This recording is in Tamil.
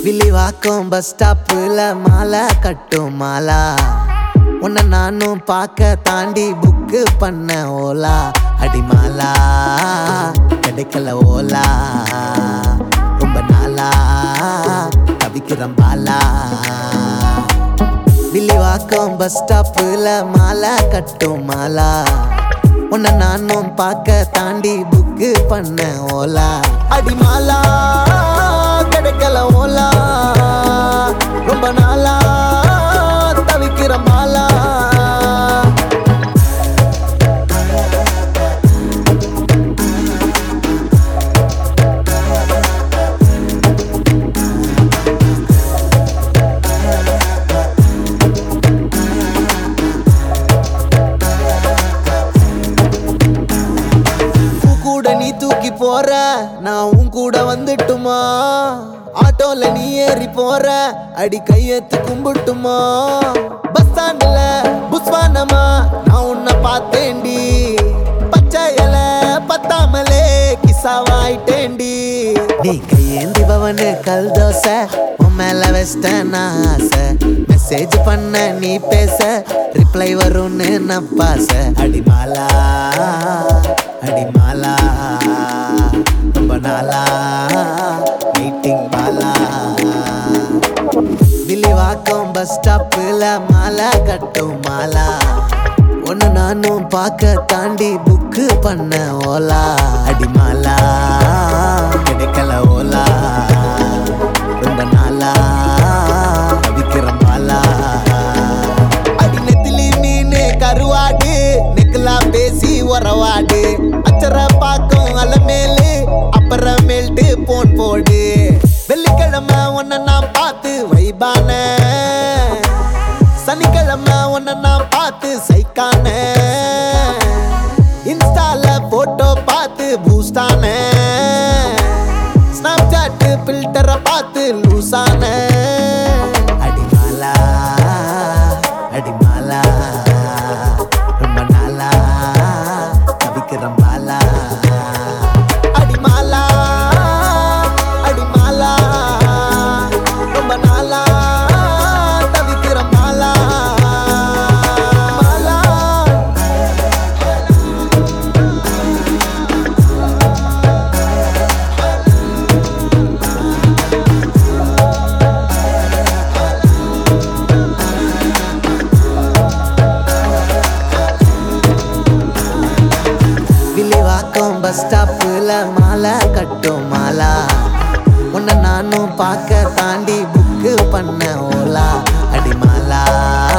வில்லிவாக்கம் பஸ் ஸ்டாப்புல மாலை கட்டும் மாலா உன்னை நானும் பார்க்க தாண்டி புக்கு பண்ண ஓலா அடிமாலா கிடைக்கல ஓலா ரொம்ப நாளா தவிக்கிறேன் பாலா வில்லிவாக்கம் பஸ் ஸ்டாப்புல மாலை கட்டும் மாலா உன்னை நானும் பார்க்க தாண்டி புக்கு பண்ண ஓலா அடிமாலா கிடைக்கல ஓலா ரொம்ப நாளா தவிக்கிற மாலா பூ கூட நீ தூக்கி போற நான் உன் கூட வந்துட்டுமா ஆட்டோல நீ ஏறி போற அடி கையெத்து கும்பிட்டுமா பஸ் ஸ்டாண்ட்ல புஸ்வானமா நான் உன்னை பார்த்தேன்டி பச்சை இலை பத்தாமலே கிசாவாயிட்டேன்டி நீ கையேந்தி பவனு கல் தோசை உன் மேல வெஸ்டர்ன் ஆசை மெசேஜ் பண்ண நீ பேச ரிப்ளை வரும்னு நான் பாச அடிமாலா அடிமாலா ரொம்ப நாளா மீட்டிங் பாலா வில்லிவாக்கம் பஸ் ஸ்டாப்புல மாலை கட்டும் மாலா ஒன்னு நானும் பார்க்க தாண்டி புக்கு பண்ண ஓலா அடிமாலா கிடைக்கல ஓலா ரொம்ப நாளா தவிக்கிற மாலா அடி நெத்திலி மீன் கருவாடு நெக்கலா பேசி உறவாடு அச்சர பாக்கம் அலமேலு அப்புறமேல்ட்டு போன் போடு வெள்ளிக்கிழமை உன்னை நான் பார்த்து வைபான சனிக்கிழமை உன்னை நான் பார்த்து சைக்கான இன்ஸ்டால போட்டோ பார்த்து பூஸ்டான ஸ்னாப் சாட் ஃபில்டரை பார்த்து லூசான அடிமாலா அடிமாலா ரொம்ப நாளா தவிக்கிறேன் பாலா அடிமாலா அடிமாலா ரொம்ப நாளா தவிக்கிறேன் மாலா மாலா வில்லிவாக்கம் பஸ் ஸ்டாப்புல மாலை கட்டும் மாலா உன்னை நானும் பார்க்க தாண்டி புக்கு பண்ண ஓலா அடிமாலா